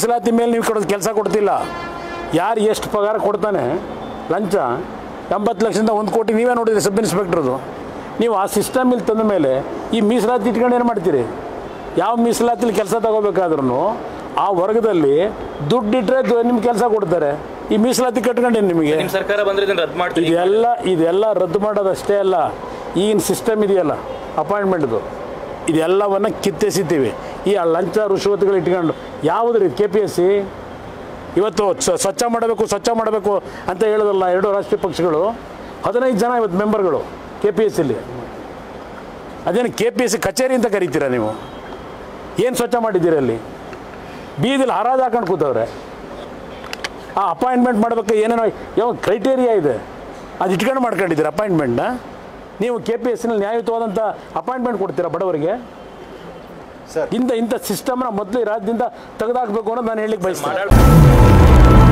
ಮೀಸಲಾತಿ ಮೇಲೆ ನೀವು ಕೊಡೋದು ಕೆಲಸ ಕೊಡ್ತಿಲ್ಲ ಯಾರು ಎಷ್ಟು ಪಗಾರ ಕೊಡ್ತಾನೆ ಲಂಚ ಎಂಬತ್ತು ಲಕ್ಷದಿಂದ ಒಂದು ಕೋಟಿ ನೀವೇ ನೋಡಿದ್ರಿ ಸಬ್ ಇನ್ಸ್ಪೆಕ್ಟ್ರದು ನೀವು ಆ ಸಿಸ್ಟಮ್ ಇಲ್ಲಿ ತಂದ ಮೇಲೆ ಈ ಮೀಸಲಾತಿ ಇಟ್ಕೊಂಡು ಏನು ಮಾಡ್ತೀರಿ ಯಾವ ಮೀಸಲಾತಿಲಿ ಕೆಲಸ ತಗೋಬೇಕಾದ್ರೂ ಆ ವರ್ಗದಲ್ಲಿ ದುಡ್ಡಿಟ್ರೆ ನಿಮ್ಮ ಕೆಲಸ ಕೊಡ್ತಾರೆ ಈ ಮೀಸಲಾತಿ ಕಟ್ಕೊಂಡೇನು ನಿಮಗೆ ನಿಮ್ ಸರ್ಕಾರ ಬಂದ್ರೆ ಇದನ್ನ ರದ್ದು ಮಾಡ್ತೀವಿ ಇದೆಲ್ಲ ಇದೆಲ್ಲ ರದ್ದು ಮಾಡೋದಷ್ಟೇ ಅಲ್ಲ ಈಗಿನ ಸಿಸ್ಟಮ್ ಇದೆಯಲ್ಲ ಅಪಾಯಿಂಟ್ಮೆಂಟ್ದು ಇದೆಲ್ಲವನ್ನು ಕಿತ್ತೆಸಿತೀವಿ ಈ ಲಂಚ ರುಶ್ವತ್ಗಳು ಇಟ್ಕೊಂಡು ಯಾವುದ್ರಿ ಕೆ ಪಿ ಎಸ್ ಸಿ ಇವತ್ತು ಸ- ಸ್ವಚ್ಛ ಮಾಡಬೇಕು ಸ್ವಚ್ಛ ಮಾಡಬೇಕು ಅಂತ ಹೇಳೋದಲ್ಲ ಎರಡು ರಾಷ್ಟ್ರೀಯ ಪಕ್ಷಗಳು ಹದಿನೈದು ಜನ ಇವತ್ತು ಮೆಂಬರ್ಗಳು ಕೆ ಪಿ ಎಸ್ ಸಿಲಿ ಅದೇನು ಕೆ ಪಿ ಎಸ್ ಸಿ ಕಚೇರಿ ಅಂತ ಕರಿತೀರಾ ನೀವು ಏನು ಸ್ವಚ್ಛ ಮಾಡಿದ್ದೀರಿ ಅಲ್ಲಿ ಬೀದಿಲಿ ಹರಾಜು ಹಾಕೊಂಡು ಕೂತವ್ರೆ ಆ ಅಪಾಯಿಂಟ್ಮೆಂಟ್ ಮಾಡಬೇಕು ಏನೇನೋ ಯಾವ ಕ್ರೈಟೇರಿಯಾ ಇದೆ ಅದು ಇಟ್ಕೊಂಡು ಮಾಡ್ಕೊಂಡಿದ್ದೀರ ಅಪಾಯಿಂಟ್ಮೆಂಟ್ನ ನೀವು ಕೆ ಪಿ ಎಸ್ ನ್ಯಾಯಯುತವಾದಂಥ ಅಪಾಯಿಂಟ್ಮೆಂಟ್ ಕೊಡ್ತೀರಾ ಬಡವರಿಗೆ ಸರ್ ಇಂಥ ಇಂಥ ಸಿಸ್ಟಮ್ನ ಮೊದಲು ಈ ರಾಜ್ಯದಿಂದ ತೆಗೆದಾಕಬೇಕು ಅನ್ನೋದು ನಾನು ಹೇಳಿಕ್ಕೆ ಬಯಸ್ತೇನೆ ಮಾತಾಡ್-